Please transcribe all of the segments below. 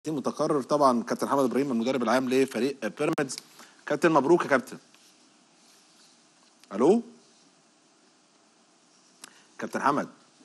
متكرر طبعا كابتن محمد ابراهيم المدرب العام لفريق بيراميدز كابتن مبروك يا كابتن الو كابتن حمد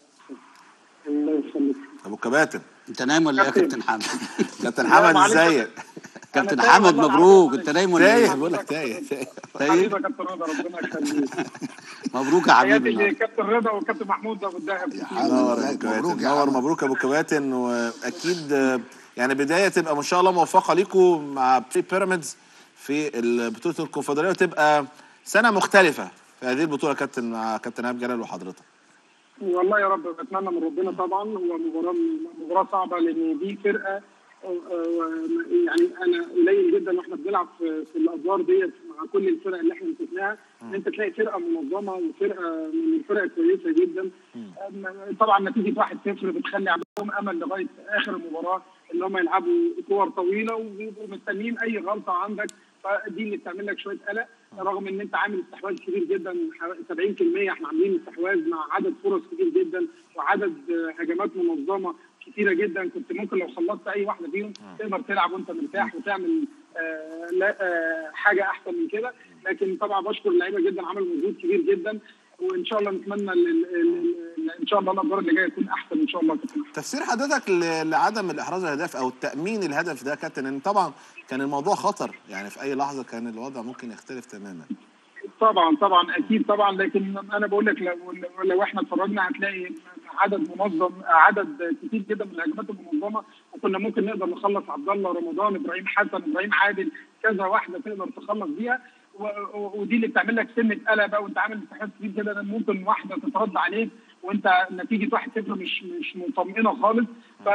الله يخليك ابو كباتن انت نايم ولا ايه يا كابتن. كابتن حمد كابتن لا، حمد معلش. ازيك كابتن تايه حمد والله مبروك العظيم. انت نايم ولا تايه ايه بقول لك تايه تايه طيب حبيبي يا كابتن رضا ربنا يخليك مبروك يا حياتي حبيبي النهارده. لكابتن رضا وكابتن محمود ابو الدهب نور يا مبروك كباتن يا نور حمد. مبروك يا ابو كباتن واكيد آه، يعني بدايه تبقى ما شاء الله موفقه ليكم مع في بيراميدز في بطوله الكونفدراليه وتبقى سنه مختلفه في هذه البطوله يا كابتن مع كابتن ايهاب جلال وحضرتك والله يا رب بتمنى من ربنا طبعا هو مباراه مباراه صعبه لان دي فرقه آه، آه، يعني انا قليل جدا واحنا بنلعب في, في الادوار ديت مع كل الفرق اللي احنا مسكناها ان انت تلاقي فرقه منظمه وفرقه من الفرق كويسه جدا آه، طبعا نتيجه 1-0 بتخلي عندهم امل لغايه اخر المباراه ان هم يلعبوا كور طويله وبيبقوا مستنيين اي غلطه عندك فدي اللي بتعمل لك شويه قلق رغم ان انت عامل استحواذ كبير جدا حوالي 70% احنا عاملين استحواذ مع عدد فرص كبير جدا وعدد آه، هجمات منظمه كتيره جدا كنت ممكن لو خلصت اي واحده فيهم تقدر تلعب وانت مرتاح وتعمل آه لا آه حاجه احسن من كده لكن طبعا بشكر اللعيبه جدا عملوا مجهود كبير جدا وان شاء الله نتمنى ال- ال- ال- ال- ان شاء الله الادوار اللي جايه يكون احسن ان شاء الله يا كابتن أحمد. تفسير حضرتك ل- لعدم الاحراز الاهداف او تامين الهدف ده يا كابتن ان طبعا كان الموضوع خطر يعني في اي لحظه كان الوضع ممكن يختلف تماما طبعا طبعا اكيد طبعا لكن انا بقول لك لو لو احنا اتفرجنا هتلاقي عدد منظم عدد كتير جدا من الهجمات المنظمه وكنا ممكن نقدر نخلص عبد الله رمضان ابراهيم حسن ابراهيم عادل كذا واحده تقدر تخلص بيها و- و- ودي اللي بتعمل لك سنه قلق بقى وانت عامل استحواذ كبير كده إن ممكن واحده تترد عليك وانت نتيجه 1-0 مش مش مطمئنه خالص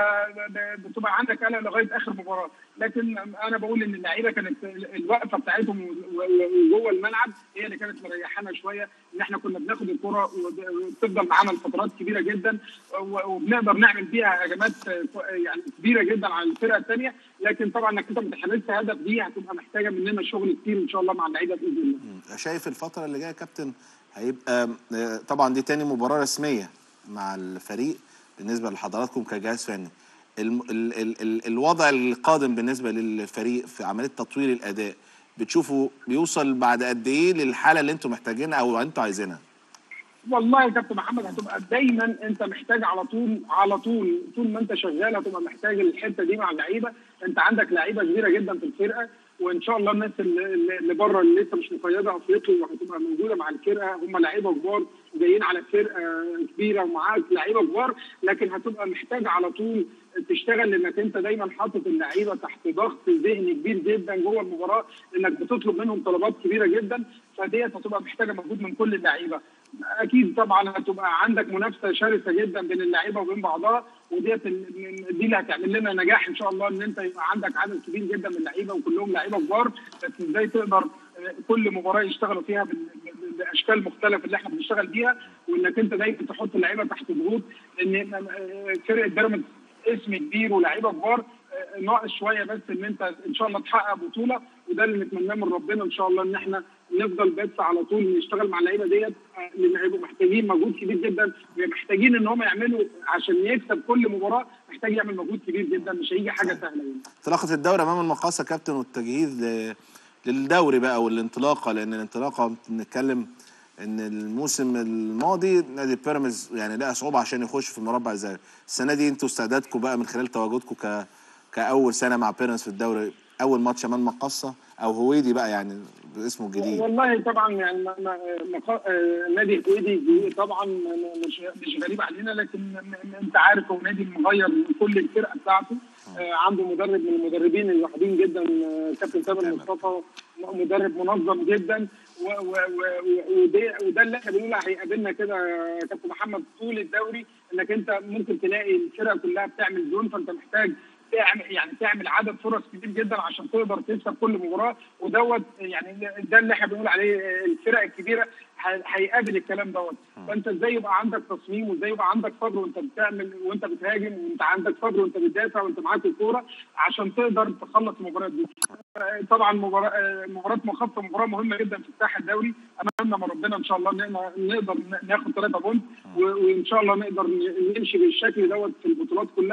فبتبقى عندك قلق لغايه اخر مباراه لكن انا بقول ان اللعيبه كانت الوقفه بتاعتهم و- و- وجوه الملعب هي اللي كانت مريحانا شويه ان احنا كنا بناخد الكره وتفضل معانا لفترات كبيره جدا و- وبنقدر نعمل بيها هجمات يعني كبيره جدا على الفرقه الثانيه لكن طبعا انك انت ما تحرزش هدف دي هتبقى محتاجه مننا شغل كتير ان شاء الله مع اللعيبه باذن الله مم. شايف الفترة اللي جاية يا كابتن هيبقى آه، طبعا دي تاني مباراة رسمية مع الفريق بالنسبة لحضراتكم كجهاز فني الم- ال ال ال الوضع القادم بالنسبة للفريق في عملية تطوير الأداء بتشوفوا بيوصل بعد قد إيه للحالة اللي أنتم محتاجينها أو أنتم عايزينها؟ والله يا كابتن محمد هتبقى دايما انت محتاج على طول على طول طول ما انت شغال هتبقى محتاج الحته دي مع اللعيبه انت عندك لعيبه كبيره جدا في الفرقه وان شاء الله الناس اللي, اللي بره اللي لسه مش مقيده افريقيا وهتبقى موجوده مع الفرقه هم لعيبه كبار جايين على فرقه كبيره ومعاك لعيبه كبار لكن هتبقى محتاج على طول تشتغل لانك انت دايما حاطط اللعيبه تحت ضغط ذهني كبير جدا جوه المباراه لانك بتطلب منهم طلبات كبيره جدا فديت هتبقى محتاجه مجهود من كل اللعيبه اكيد طبعا هتبقى عندك منافسه شرسه جدا بين اللعيبه وبين بعضها وديت ال- من- دي اللي هتعمل لنا نجاح ان شاء الله ان انت يبقى عندك عدد كبير جدا من اللعيبه وكلهم لعيبه كبار بس ازاي تقدر آه، كل مباراه يشتغلوا فيها بال- بال- باشكال مختلفه اللي احنا بنشتغل بيها وانك انت دايما تحط اللعيبه تحت ضغوط لان آه، فرقه بيراميدز اسم كبير ولاعيبه كبار آه، ناقص شويه بس ان انت ان شاء الله تحقق بطوله وده اللي نتمناه من ربنا ان شاء الله ان احنا نفضل بس على طول نشتغل مع اللعيبه ديت آه، لان هيبقوا محتاجين مجهود كبير جدا محتاجين ان هم يعملوا عشان يكسب كل مباراه محتاج يعمل مجهود كبير جدا مش هيجي حاجه سهله يعني. انطلاقة الدوري أمام المقاصة يا كابتن والتجهيز ل- للدوري بقى والانطلاقة لأن الانطلاقة بنتكلم إن الموسم الماضي نادي بيراميدز يعني لقى صعوبة عشان يخش في المربع الذهبي السنة دي أنتوا استعدادكم بقى من خلال تواجدكم ك كأول سنة مع بيراميدز في الدوري أول ماتش أمام مقاصة أو هويدي بقى يعني باسمه الجديد والله طبعا يعني ما- ما- مقا- آه، نادي الكويتي طبعا مش مش غريب علينا لكن م- م- انت عارف هو نادي مغير كل الفرقه بتاعته آه، عنده مدرب من المدربين الواحدين جدا آه، كابتن تامر مصطفى مدرب منظم جدا و- و- و- و- وده وده اللي احنا بنقول هيقابلنا كده يا كابتن محمد طول الدوري انك انت ممكن تلاقي الفرقه كلها بتعمل زون فانت محتاج تعمل يعني تعمل عدد فرص كبير جدا عشان تقدر تكسب كل مباراه ودوت يعني ده اللي احنا بنقول عليه الفرق الكبيره ه- هيقابل الكلام دوت فانت ازاي يبقى عندك تصميم وازاي يبقى عندك صبر وانت بتعمل وانت بتهاجم وانت عندك صبر وانت بتدافع وانت معاك الكوره عشان تقدر تخلص المباريات دي طبعا مباراه مباراه مخصصه مباراه مهمه جدا في افتتاح الدوري اتمنى من ربنا ان شاء الله ان إحنا نقدر ناخد ثلاثه بونت و- وان شاء الله نقدر نمشي بالشكل دوت في البطولات كلها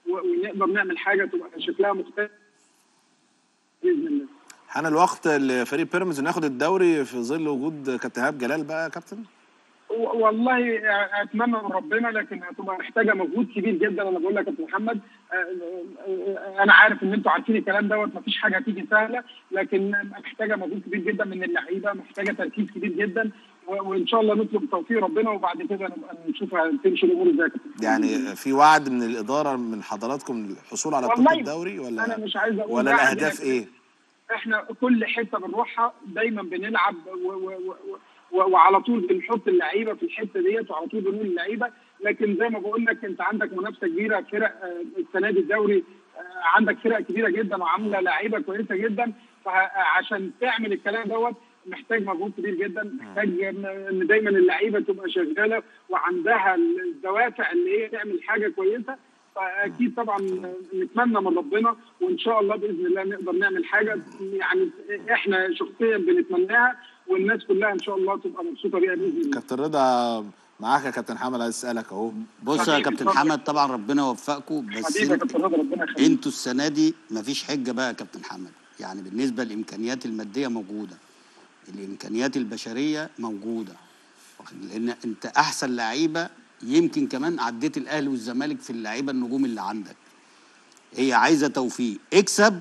و- ونقدر نعمل حاجه تبقى شكلها مختلف باذن الله حان الوقت لفريق بيراميدز انه ياخد الدوري في ظل وجود كابتن ايهاب جلال بقى يا كابتن و- والله اتمنى من ربنا لكن هتبقى محتاجه مجهود كبير جدا انا بقول لك يا كابتن محمد آه، آه، انا عارف ان انتوا عارفين الكلام دوت مفيش حاجه هتيجي سهله لكن محتاجه مجهود كبير جدا من اللعيبه محتاجه تركيز كبير جدا و- وان شاء الله نطلب توفيق ربنا وبعد كده نبقى نشوف هتمشي الامور ازاي يا كابتن. يعني في وعد من الاداره من حضراتكم للحصول على بطوله والله الدوري ولا انا مش عايز اقول ولا وعد، الاهداف لكن ايه؟ احنا كل حته بنروحها دايما بنلعب و و و و وعلى طول بنحط اللعيبه في الحته ديت وعلى طول بنقول اللعيبه لكن زي ما بقول لك انت عندك منافسه كبيره فرق آه، السنه دي الدوري آه، عندك فرق كبيره جدا وعامله لعيبه كويسه جدا فعشان تعمل الكلام دوت محتاج مجهود كبير جدا محتاج ان إن دايما اللعيبه تبقى شغاله وعندها الدوافع اللي هي تعمل حاجه كويسه فاكيد طبعا نتمنى من ربنا وان شاء الله باذن الله نقدر نعمل حاجه يعني احنا شخصيا بنتمناها والناس كلها ان شاء الله تبقى مبسوطه بيها باذن الله كابتن رضا معاك يا كابتن حمد عايز اسالك اهو بص يا حبيبي، كابتن اتفضل. حمد طبعا ربنا يوفقكم بس حبيبي يا انت- كابتن رضا ربنا يخليك انتوا السنه دي مفيش حجه بقى يا كابتن حمد يعني بالنسبه للامكانيات الماديه موجوده الامكانيات البشريه موجوده واخد- لان انت احسن لعيبه يمكن كمان عديت الاهلي والزمالك في اللعيبه النجوم اللي عندك هي عايزه توفيق اكسب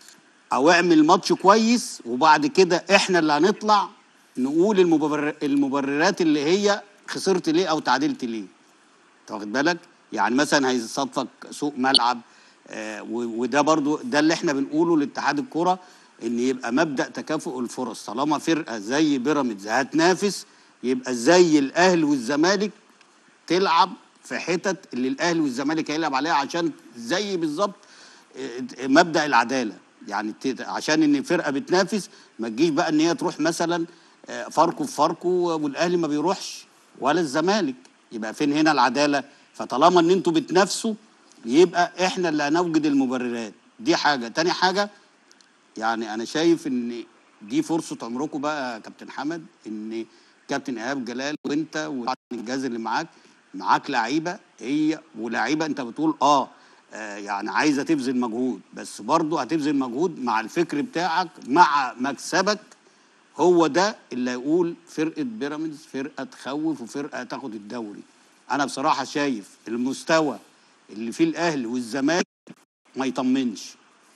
او اعمل ماتش كويس وبعد كده احنا اللي هنطلع نقول المبرر المبررات اللي هي خسرت ليه او تعادلت ليه انت واخد بالك يعني مثلا هيصادفك سوق ملعب آه و- وده برضو ده اللي احنا بنقوله لاتحاد الكره ان يبقى مبدا تكافؤ الفرص طالما فرقه زي بيراميدز هتنافس يبقى زي الاهلي والزمالك تلعب في حتت اللي الاهلي والزمالك هيلعب عليها عشان زي بالظبط آه، مبدا العداله يعني ت- عشان ان فرقه بتنافس ما تجيش بقى ان هي تروح مثلا آه، فاركو في فاركو والاهلي ما بيروحش ولا الزمالك يبقى فين هنا العداله فطالما ان انتوا بتنافسوا يبقى احنا اللي هنوجد المبررات دي حاجه تاني حاجه يعني انا شايف ان دي فرصه عمركم بقى يا كابتن حمد ان كابتن ايهاب جلال وانت وطبعاً الجهاز اللي معاك معاك لعيبه هي ولاعيبه انت بتقول اه آه، يعني عايزه تبذل مجهود بس برضه هتبذل مجهود مع الفكر بتاعك مع مكسبك هو ده اللي هيقول فرقه بيراميدز فرقه تخوف وفرقه تاخد الدوري انا بصراحه شايف المستوى اللي فيه الاهلي والزمالك ما يطمنش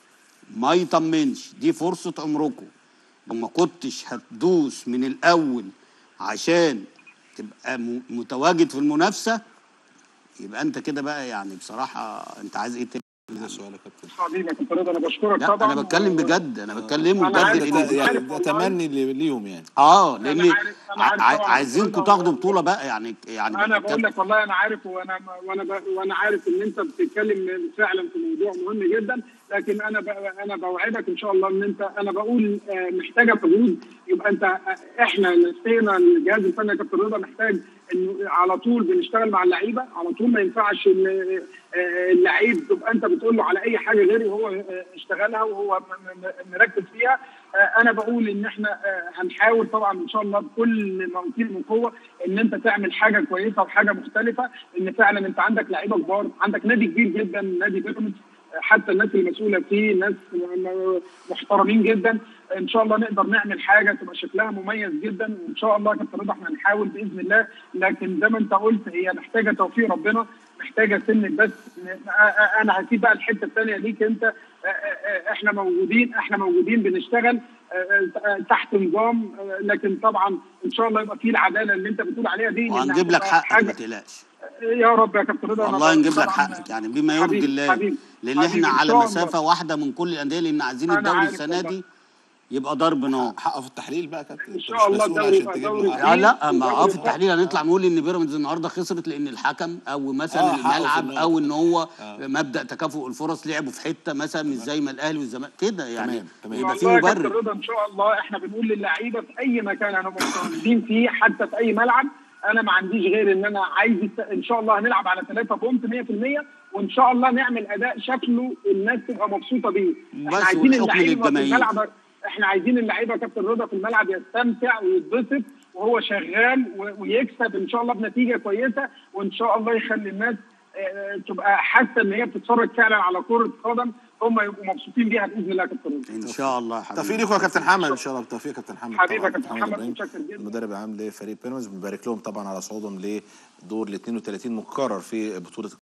ما يطمنش دي فرصة عمركم لو ما كنتش هتدوس من الأول عشان تبقى م- متواجد في المنافسة يبقى أنت كده بقى يعني بصراحة أنت عايز إيه تاني؟ ده سؤال يا كابتن حبيبي يا كابتن رضا انا بشكرك لا طبعا أنا بتكلم و- بجد أنا بتكلم أنا عارف بجد والله. لأن يعني عارف ده والله. تمني لي- ليهم يعني آه أنا لأن عارف- أنا عارف ع- طبعاً عايزينكم الكلام تاخدوا ده. بطولة بقى يعني يعني انا بقول لك والله انا عارف وانا وانا ب- وانا عارف ان انت بتتكلم فعلا في موضوع مهم جدا لكن انا ب- انا بوعدك ان شاء الله ان انت انا بقول آه، محتاجه مجهود يبقى انت آه، احنا نفسنا الجهاز الفني يا كابتن رضا محتاج انه على طول بنشتغل مع اللعيبه على طول ما ينفعش ال- آه، اللعيب تبقى انت بتقول له على اي حاجه غير وهو آه، اشتغلها وهو م- م- مركز فيها آه، انا بقول ان احنا آه، هنحاول طبعا ان شاء الله بكل ما اوتيه من قوه ان انت تعمل حاجه كويسه وحاجه مختلفه ان فعلا انت عندك لعيبه كبار عندك نادي كبير جدا نادي بيراميدز آه، حتى الناس المسؤوله فيه ناس م- م- محترمين جدا ان شاء الله نقدر نعمل حاجه تبقى شكلها مميز جدا وان شاء الله يا كابتن رضا احنا هنحاول باذن الله لكن زي ما انت قلت هي محتاجه توفيق ربنا محتاجه سن بس ن- آه، آه، انا هسيب بقى الحته الثانيه ليك انت آه، آه، آه، احنا موجودين احنا موجودين بنشتغل آه، آه، تحت نظام آه، لكن طبعا ان شاء الله يبقى في العداله اللي انت بتقول عليها دي لأن وهنجيب لك هتبقى حقك ما حاجة- تقلقش يا رب يا كابتن رضا أنا والله نجيب لك طبعاً- حقك يعني بما يرضي حبيبي- الله حبيبي- لان حبيبي احنا إن على شاء الله. مسافه واحده من كل الانديه لان عايزين أنا الدوري عارف السنه والله. دي يبقى ضرب نار حقه في التحليل بقى يا كابتن إن أنت شاء مش الله مسؤول الدوري عشان يبقى تجيب دوري له حقه. لا لا ما اه الدوري في التحليل هنطلع نقول ان بيراميدز النهارده خسرت لان الحكم او مثلا آه، حقه في الملعب النقطة. او ان هو آه. مبدا تكافؤ الفرص لعبوا في حته مثلا مش زي ما الاهلي والزمالك كده يعني تمام، تمام. يبقى في والله يا كابتن مبرر رضا ان شاء الله احنا بنقول للعيبه في اي مكان هنبقى متواجدين فيه حتى في اي ملعب انا ما عنديش غير ان انا عايز الت- ان شاء الله هنلعب على 3 بونت 100% وان شاء الله نعمل اداء شكله الناس تبقى مبسوطه بيه بس احنا عايزين والحكم اللعيبه في للجماهير. الملعب احنا عايزين اللعيبه يا كابتن رضا في الملعب يستمتع ويتبسط وهو شغال و- ويكسب ان شاء الله بنتيجه كويسه وان شاء الله يخلي الناس آه، تبقى حاسه ان هي بتتفرج فعلا على كره قدم هم يبقوا مبسوطين بيها باذن الله يا كابتن ان شاء الله يا حبيبي توفيق ليكم يا كابتن حمد ان شاء الله بالتوفيق يا كابتن حمد حبيبي يا طبعاً. كابتن محمد، إبراهيم، متشكر جدا. المدرب العام لفريق بيراميدز بنبارك لهم طبعا على صعودهم لدور ال 32 مكرر في بطوله